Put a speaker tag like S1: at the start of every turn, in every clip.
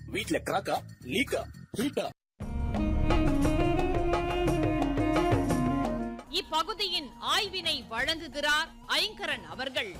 S1: வீட்ல கிராக்கா லீக்கா ஹீட்டா
S2: இப்பகுதியின் ஆய்வினை வழங்குகிறார் ஐங்கரன் அவர்கள்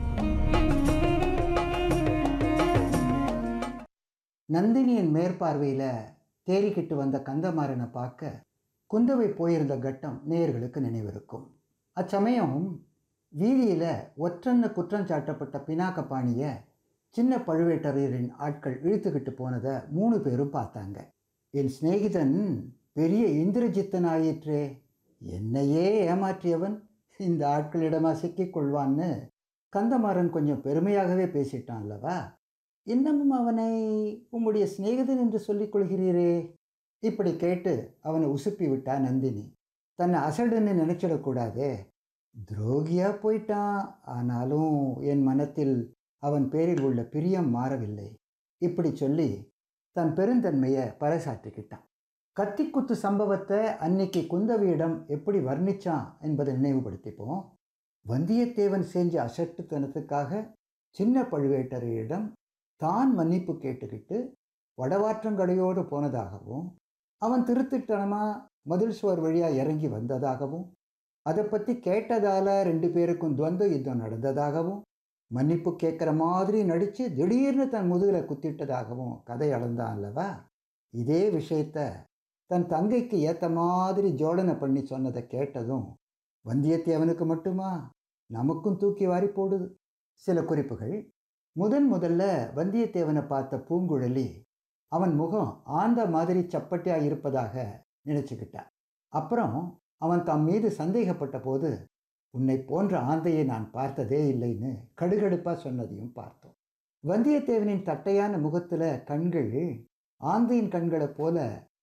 S3: நந்தினியின் மேற்பார்வையில் தேறிக்கிட்டு வந்த கந்தமாறனை பார்க்க குந்தவை போயிருந்த கட்டம் நேயர்களுக்கு நினைவிருக்கும் அச்சமயம் வீதியில் ஒற்றன்னு குற்றம் சாட்டப்பட்ட பினாக்கபாணியை சின்ன பழுவேட்டரையரின் ஆட்கள் இழுத்துக்கிட்டு போனதை மூணு பேரும் பார்த்தாங்க என் சிநேகிதன் பெரிய இந்திரஜித்தன் ஆயிற்றே என்னையே ஏமாற்றியவன் இந்த ஆட்களிடமா சிக்கிக் கொள்வான்னு கந்தமாறன் கொஞ்சம் பெருமையாகவே பேசிட்டான் அல்லவா இன்னமும் அவனை உம்முடைய சிநேகிதன் என்று சொல்லிக் கொள்கிறீரே இப்படி கேட்டு அவனை உசுப்பி விட்டா நந்தினி தன்னை அசடுன்னு நினைச்சிடக்கூடாதே துரோகியா போயிட்டான் ஆனாலும் என் மனத்தில் அவன் பேரில் உள்ள பிரியம் மாறவில்லை இப்படி சொல்லி தன் பெருந்தன்மையை பறைசாற்றிக்கிட்டான் கத்திக்குத்து சம்பவத்தை அன்னைக்கு குந்தவியிடம் எப்படி வர்ணிச்சான் என்பதை நினைவுபடுத்திப்போம் வந்தியத்தேவன் செஞ்ச அசட்டுத்தனத்துக்காக சின்ன பழுவேட்டரையரிடம் தான் மன்னிப்பு கேட்டுக்கிட்டு வடவாற்றங்கடையோடு போனதாகவும் அவன் திருத்திட்டனமா மதில் சுவர் வழியாக இறங்கி வந்ததாகவும் அதை பற்றி கேட்டதால ரெண்டு பேருக்கும் துவந்த யுத்தம் நடந்ததாகவும் மன்னிப்பு கேட்குற மாதிரி நடித்து திடீர்னு தன் முதுகில் குத்திட்டதாகவும் கதை அளந்தான் அல்லவா இதே விஷயத்த தன் தங்கைக்கு ஏற்ற மாதிரி ஜோடனை பண்ணி சொன்னதை கேட்டதும் வந்தியத்தேவனுக்கு மட்டுமா நமக்கும் தூக்கி வாரி போடுது சில குறிப்புகள் முதன் முதல்ல வந்தியத்தேவனை பார்த்த பூங்குழலி அவன் முகம் ஆந்த மாதிரி சப்பட்டியா இருப்பதாக நினைச்சுக்கிட்டான் அப்புறம் அவன் தம் மீது சந்தேகப்பட்ட போது உன்னை போன்ற ஆந்தையை நான் பார்த்ததே இல்லைன்னு கடுகடுப்பாக சொன்னதையும் பார்த்தோம் வந்தியத்தேவனின் தட்டையான முகத்தில் கண்கள் ஆந்தையின் கண்களைப் போல